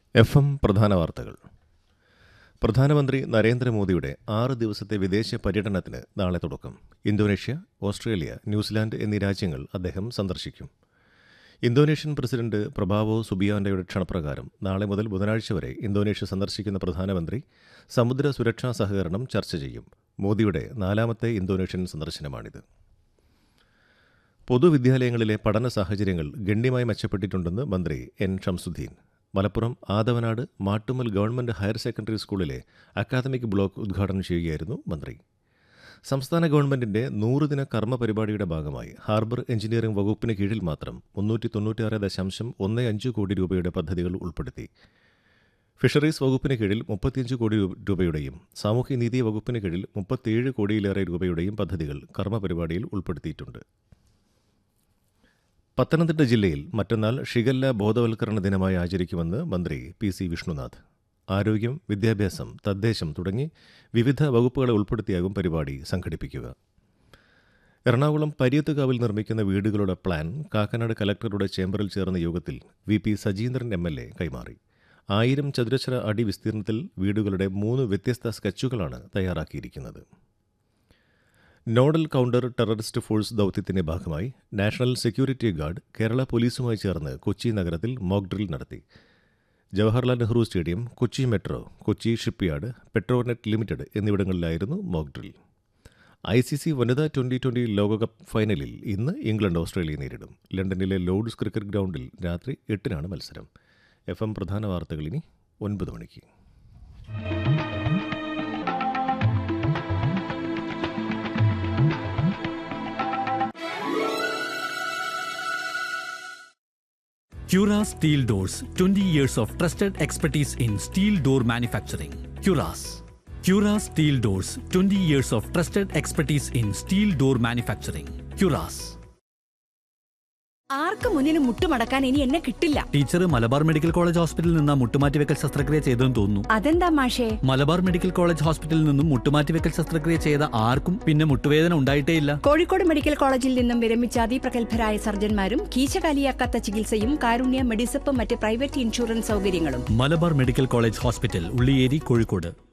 F M പ്രധാന വാർത്തകൾ പ്രധാനമന്ത്രി നരേന്ദ്രമോദിയുടെ ആറ് ദിവസത്തെ വിദേശ പര്യടനത്തിന് നാളെ തുടക്കം ഇന്തോനേഷ്യ ഓസ്ട്രേലിയ ന്യൂസിലാൻഡ് എന്നീ രാജ്യങ്ങൾ അദ്ദേഹം സന്ദർശിക്കും ഇന്തോനേഷ്യൻ പ്രസിഡന്റ് പ്രഭാവോ സുബിയാൻഡയുടെ ക്ഷണപ്രകാരം നാളെ മുതൽ ബുധനാഴ്ച വരെ ഇന്തോനേഷ്യ സന്ദർശിക്കുന്ന പ്രധാനമന്ത്രി സമുദ്ര സുരക്ഷാ സഹകരണം ചർച്ച ചെയ്യും മോദിയുടെ നാലാമത്തെ ഇന്തോനേഷ്യൻ സന്ദർശനമാണിത് പൊതുവിദ്യാലയങ്ങളിലെ പഠന സാഹചര്യങ്ങൾ ഗണ്യമായി മെച്ചപ്പെട്ടിട്ടുണ്ടെന്ന് മന്ത്രി N Shamsuddin Malappuram Athavanad Mattumal government higher secondary സ്കൂളിലെ അക്കാദമിക് ബ്ലോക്ക് ഉദ്ഘാടനം ചെയ്യുകയായിരുന്നു മന്ത്രി സംസ്ഥാന ഗവൺമെന്റിന്റെ നൂറുദിന കർമ്മ പരിപാടിയുടെ ഭാഗമായി ഹാർബർ എഞ്ചിനീയറിംഗ് വകുപ്പിന് കീഴിൽ മാത്രം മുന്നൂറ്റി തൊണ്ണൂറ്റിയാറ് ദശാംശം ഒന്ന് അഞ്ച് കോടി രൂപയുടെ പദ്ധതികൾ ഉൾപ്പെടുത്തി ഫിഷറീസ് വകുപ്പിന് കീഴിൽ മുപ്പത്തിയഞ്ച് കോടി രൂ- രൂപയുടെയും സാമൂഹ്യനീതി വകുപ്പിന് കീഴിൽ മുപ്പത്തിയേഴ് കോടിയിലേറെ രൂപയുടെയും പദ്ധതികൾ കർമ്മ പരിപാടിയിൽ ഉൾപ്പെടുത്തിയിട്ടുണ്ട് പത്തനംതിട്ട ജില്ലയിൽ മറ്റന്നാൾ ഷിഗല്ല ബോധവൽക്കരണ ദിനമായി ആചരിക്കുമെന്ന് മന്ത്രി പി സി വിഷ്ണുനാഥ് ആരോഗ്യം വിദ്യാഭ്യാസം തദ്ദേശം തുടങ്ങി വിവിധ വകുപ്പുകളെ ഉൾപ്പെടുത്തിയാകും പരിപാടി സംഘടിപ്പിക്കുക എറണാകുളം പര്യത്തുകാവിൽ നിർമ്മിക്കുന്ന വീടുകളുടെ പ്ലാൻ കാക്കനാട് കലക്ടറുടെ ചേംബറിൽ ചേർന്ന യോഗത്തിൽ V P Sajeendran M L A കൈമാറി ആയിരം ചതുരശ്ര അടി വിസ്തീർണത്തിൽ വീടുകളുടെ മൂന്ന് വ്യത്യസ്ത സ്കെച്ചുകളാണ് തയ്യാറാക്കിയിരിക്കുന്നത് നോഡൽ കൗണ്ടർ ടെററിസ്റ്റ് ഫോഴ്സ് ദൗത്യത്തിന്റെ ഭാഗമായി നാഷണൽ സെക്യൂരിറ്റി ഗാർഡ് കേരള പോലീസുമായി ചേർന്ന് കൊച്ചി നഗരത്തിൽ മോക്ക് ഡ്രിൽ നടത്തി Jawaharlal Nehru stadium Kochi metro Kochi shipyard Petronet limited എന്നിവിടങ്ങളിലായിരുന്നു mock drill I C C വനിതാ ട്വന്റി ട്വന്റി ലോകകപ്പ് ഫൈനലിൽ ഇന്ന് ഇംഗ്ലണ്ട് ഓസ്ട്രേലിയയെ നേരിടും ലണ്ടനിലെ ലോർഡ്സ് ക്രിക്കറ്റ് ഗ്രൗണ്ടിൽ രാത്രി എട്ടിനാണ് മത്സരം എഫ് എം പ്രധാന വാർത്തകൾ ഇനി ഒൻപത് മണിക്ക് Cura Steel Doors 20 years of trusted expertise in steel door manufacturing. Curas. Cura Steel Doors 20 years of trusted expertise in steel door manufacturing. Curas. ആർക്ക് മുന്നിലും മുട്ടുമടക്കാൻ ഇനി എന്നെ കിട്ടില്ല ടീച്ചർ മലബാർ മെഡിക്കൽ കോളേജ് ഹോസ്പിറ്റലിൽ നിന്ന് മുട്ടുമാറ്റിവെക്കൽ ശസ്ത്രക്രിയ ചെയ്തെന്ന് തോന്നുന്നു അതെന്താ മാഷേ മലബാർ മെഡിക്കൽ കോളേജ് ഹോസ്പിറ്റലിൽ നിന്നും മുട്ടുമാറ്റിവെക്കൽ ശസ്ത്രക്രിയ ചെയ്ത ആർക്കും പിന്നെ മുട്ടുവേദന ഉണ്ടായിട്ടേയില്ല കോഴിക്കോട് മെഡിക്കൽ കോളേജിൽ നിന്നും വിരമിച്ച അതിപ്രഗത്ഭരായ സർജന്മാരും കീശകാലിയാക്കാത്ത ചികിത്സയും കാരുണ്യ മെഡിസപ്പും മറ്റ് പ്രൈവറ്റ് ഇൻഷുറൻസ് സൗകര്യങ്ങളും Malabar medical college hospital Ulliyeri Kozhikode